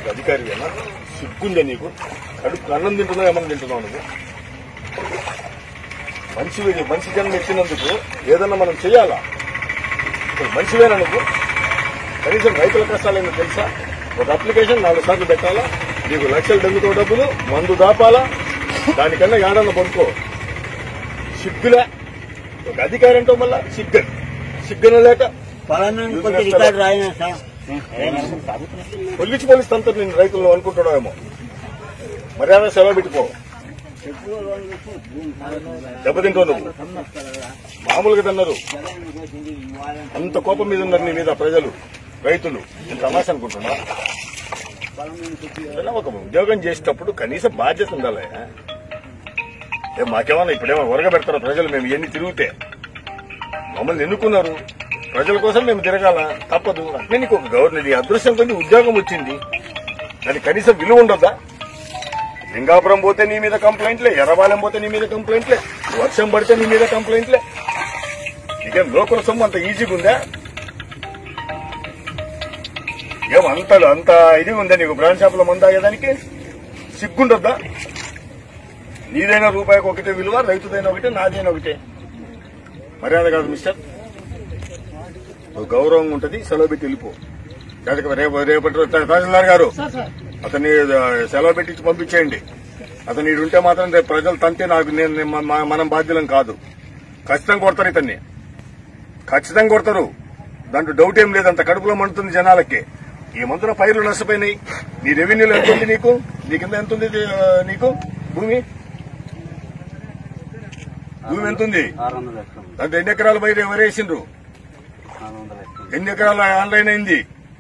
ఒక అధికారి అయినా సిగ్గుందే నీకు కడుపు అన్నం తింటున్నావు ఏమన్నా తింటున్నావు నువ్వు మనిషి మనిషి జన్మ ఎత్తినందుకు ఏదన్నా మనం చేయాలా ఇప్పుడు మనిషివేనా నువ్వు కనీసం రైతుల కష్టాలేమో తెలుసా ఒక అప్లికేషన్ నాలుగు సార్లు పెట్టాలా నీకు లక్షలు డబ్బుతో డబ్బులు మందు దాపాలా దానికన్నా ఏడన్న పడుకో సిగ్గులే ఒక అధికారి అంటావు మళ్ళా సిగ్గన్ సిగ్గన లేక పలానా కొంచెం రికార్డు రాయినా సార్ పొల్లిచి పోలీస్ అంతా నేను రైతులను అనుకుంటున్నావేమో మర్యాద సెలవు పెట్టుకో దెబ్బతింటావు నువ్వు మామూలుగా తిన్నారు అంత కోపం మీద ఉన్నారు నీ మీద ప్రజలు రైతులు నేను తమాష అనుకుంటున్నా ఏదైనా ఒక ఉద్యోగం చేసేటప్పుడు కనీసం బాధ్యత ఉండాలి ఏ మాకేమన్నా ఇప్పుడేమో ఉరగ పెడతారు ప్రజలు మేము ఎన్ని తిరిగితే మమ్మల్ని ఎన్నుకున్నారు ప్రజల కోసం మేము తిరగాల తప్పదు అట్లే నీకు ఒక గవర్నర్ నీ అదృష్టం కొంచెం ఉద్యోగం వచ్చింది దానికి కనీసం విలువ ఉండదా లింగాపురం పోతే నీ మీద కంప్లైంట్లే ఎర్రబాలెం పోతే నీ మీద కంప్లైంట్లే వర్షం పడితే నీ మీద కంప్లైంట్లే నీకేం లోకల సొమ్ము అంత ఈజీగా ఉందా ఏం అంత అంత ఇది ఉందా నీకు బ్రాండ్ షాపులో మందు తాగేదానికి సిగ్గుండొద్దా నీదైనా రూపాయికి ఒకటే విలువ రైతుదైనా ఒకటే నాదైనా ఒకటే మర్యాద కాదు మిస్టర్ నువ్వు గౌరవం ఉంటది సెలవు పెట్టి వెళ్ళిపో జాతక రేపు రేపటి రోజు తహసీల్దార్ గారు అతన్ని ఆ, సెలవు పెట్టించి పంపించేయండి అతను ఈడు ఉంటే మాత్రం రేపు ప్రజలు తంతే నాకు నేను నేను- మ- మనం బాధ్యులం కాదు ఖచ్చితంగా కొడతారు ఇతన్ని ఖచ్చితంగా కొడతారు దాంట్లో డౌట్ ఏం లేదు అంత కడుపులో మండుతుంది జనాలకి ఈ మందున పైర్లు నష్టపోయినాయి నీ రెవెన్యూలో ఎంత ఉంది నీకు నీ కింద ఎంత ఉంది ఆ, నీకు భూమి భూమి ఎంత ఉంది ఆరు వందల ఎకరం దాంట్లో ఎన్ని ఎకరాల పైరు ఎవరు వేసిండ్రు నాలుగు వందల ఎకరం ఎన్ని ఎకరాల ఆన్లైన్ అయింది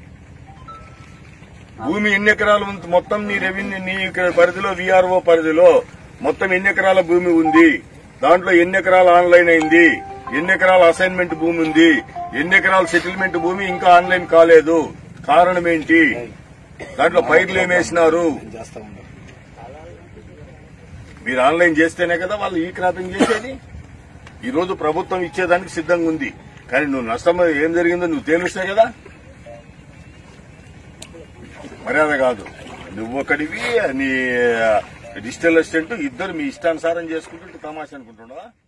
భూమి ఎన్ని ఎకరాలు ఉంది? మొత్తం నీ రెవెన్యూ నీ ఇక్కడ పరిధిలో విఆర్ఓ పరిధిలో మొత్తం ఎన్ని ఎకరాల భూమి ఉంది దాంట్లో ఎన్ని ఎకరాల ఆన్లైన్ అయింది ఎన్ని ఎకరాల అసైన్మెంట్ భూమి ఉంది ఎన్ని ఎకరాల సెటిల్మెంట్ భూమి ఇంకా ఆన్లైన్ కాలేదు కారణం ఏంటి దాంట్లో పైర్లు ఏమేసినారు మీరు ఆన్లైన్ చేస్తేనే కదా వాళ్ళు ఈ క్రాపింగ్ చేసేది ఈ రోజు ప్రభుత్వం ఇచ్చేదానికి సిద్ధంగా ఉంది కానీ నువ్వు నష్టం ఏం జరిగిందో నువ్వు తేలుస్తే కదా మర్యాద కాదు నువ్వు ఒకటివి నీ డిజిటల్ అసిస్టెంట్ ఇద్దరు మీ ఇష్టానుసారం చేసుకుంటుంటే తమాషా అనుకుంటున్నావా